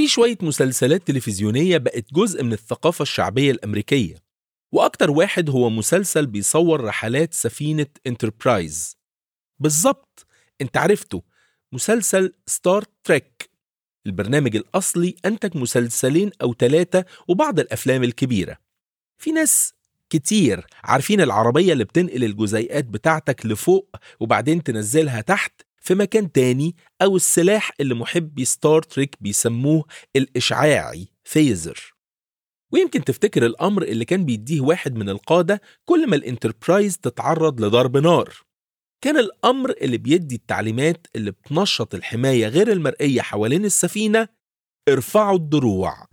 في شوية مسلسلات تلفزيونية بقت جزء من الثقافة الشعبية الأمريكية وأكتر واحد هو مسلسل بيصور رحلات سفينة انتربرايز بالظبط انت عرفته مسلسل ستار تريك البرنامج الأصلي أنتج مسلسلين أو ثلاثة وبعض الأفلام الكبيرة في ناس كتير عارفين العربية اللي بتنقل الجزيئات بتاعتك لفوق وبعدين تنزلها تحت في مكان تاني أو السلاح اللي محبي ستار تريك بيسموه الإشعاعي فيزر ويمكن تفتكر الأمر اللي كان بيديه واحد من القادة كل ما الانتربرايز تتعرض لضرب نار كان الأمر اللي بيدي التعليمات اللي بتنشط الحماية غير المرئية حوالين السفينة ارفعوا الدروع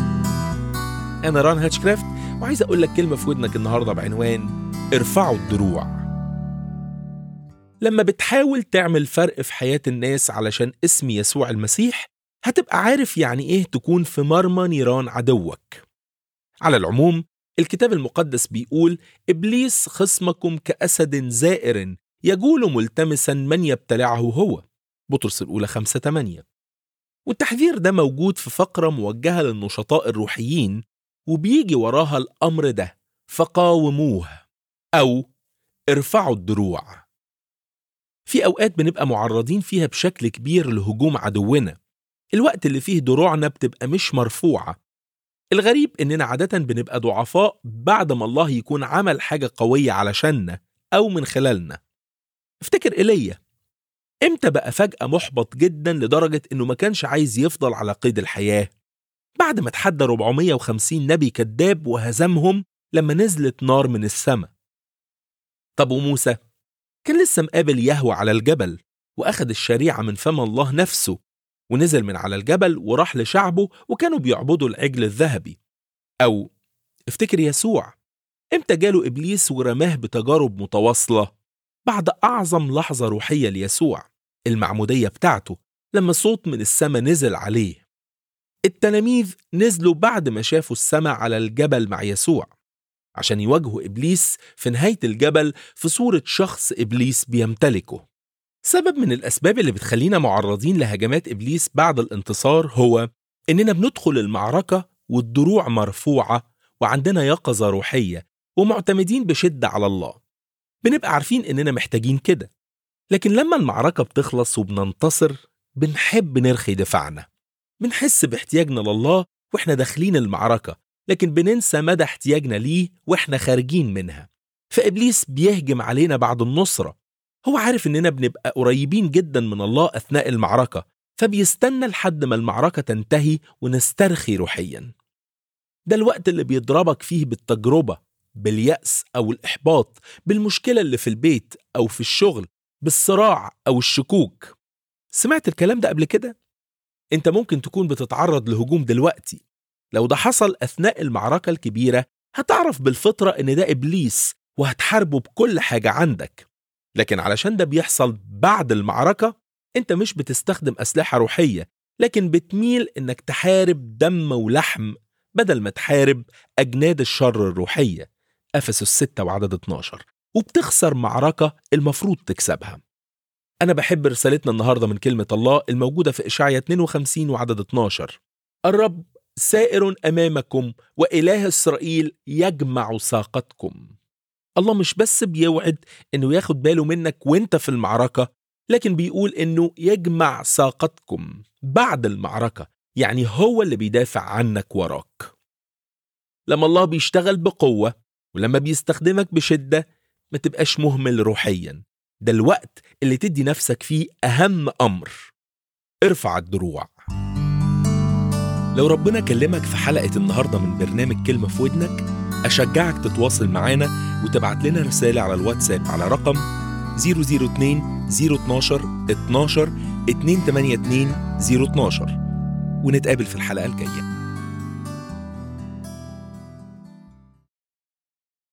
أنا ران هاتشكرافت وعايز أقول لك كلمة في ودنك النهاردة بعنوان ارفعوا الدروع لما بتحاول تعمل فرق في حياة الناس علشان اسم يسوع المسيح هتبقى عارف يعني إيه تكون في مرمى نيران عدوك على العموم الكتاب المقدس بيقول إبليس خصمكم كأسد زائر يجول ملتمسا من يبتلعه هو بطرس الأولى خمسة تمانية والتحذير ده موجود في فقرة موجهة للنشطاء الروحيين وبيجي وراها الأمر ده فقاوموه أو ارفعوا الدروع في أوقات بنبقى معرضين فيها بشكل كبير لهجوم عدونا الوقت اللي فيه دروعنا بتبقى مش مرفوعة الغريب إننا عادة بنبقى ضعفاء بعد ما الله يكون عمل حاجة قوية علشاننا أو من خلالنا افتكر إيليا امتى بقى فجأة محبط جدا لدرجة إنه ما كانش عايز يفضل على قيد الحياة بعد ما تحدى 450 نبي كذاب وهزمهم لما نزلت نار من السماء طب وموسى كان لسه مقابل يهوى على الجبل وأخد الشريعة من فم الله نفسه ونزل من على الجبل وراح لشعبه وكانوا بيعبدوا العجل الذهبي أو افتكر يسوع امتى جاله إبليس ورماه بتجارب متواصلة بعد أعظم لحظة روحية ليسوع المعمودية بتاعته لما صوت من السماء نزل عليه التلاميذ نزلوا بعد ما شافوا السماء على الجبل مع يسوع عشان يواجهوا إبليس في نهاية الجبل في صورة شخص إبليس بيمتلكه سبب من الأسباب اللي بتخلينا معرضين لهجمات إبليس بعد الانتصار هو إننا بندخل المعركة والدروع مرفوعة وعندنا يقظة روحية ومعتمدين بشدة على الله بنبقى عارفين إننا محتاجين كده لكن لما المعركة بتخلص وبننتصر بنحب نرخي دفاعنا بنحس باحتياجنا لله وإحنا داخلين المعركة لكن بننسى مدى احتياجنا ليه وإحنا خارجين منها فإبليس بيهجم علينا بعد النصرة هو عارف إننا بنبقى قريبين جدا من الله أثناء المعركة فبيستنى لحد ما المعركة تنتهي ونسترخي روحيا ده الوقت اللي بيضربك فيه بالتجربة باليأس أو الإحباط بالمشكلة اللي في البيت أو في الشغل بالصراع أو الشكوك سمعت الكلام ده قبل كده؟ أنت ممكن تكون بتتعرض لهجوم دلوقتي لو ده حصل أثناء المعركة الكبيرة هتعرف بالفطرة إن ده إبليس وهتحاربه بكل حاجة عندك لكن علشان ده بيحصل بعد المعركة أنت مش بتستخدم أسلحة روحية لكن بتميل إنك تحارب دم ولحم بدل ما تحارب أجناد الشر الروحية أفسس 6 وعدد 12 وبتخسر معركة المفروض تكسبها أنا بحب رسالتنا النهاردة من كلمة الله الموجودة في إشعيا 52 وعدد 12 الرب سائر أمامكم وإله إسرائيل يجمع ساقتكم الله مش بس بيوعد إنه ياخد باله منك وإنت في المعركة لكن بيقول إنه يجمع ساقتكم بعد المعركة يعني هو اللي بيدافع عنك وراك لما الله بيشتغل بقوة ولما بيستخدمك بشدة ما تبقاش مهمل روحيا ده الوقت اللي تدي نفسك فيه أهم أمر ارفع الدروع لو ربنا كلمك في حلقة النهاردة من برنامج كلمة في ودنك أشجعك تتواصل معانا وتبعت لنا رسالة على الواتساب على رقم 002 012 12 282 012 ونتقابل في الحلقة الجاية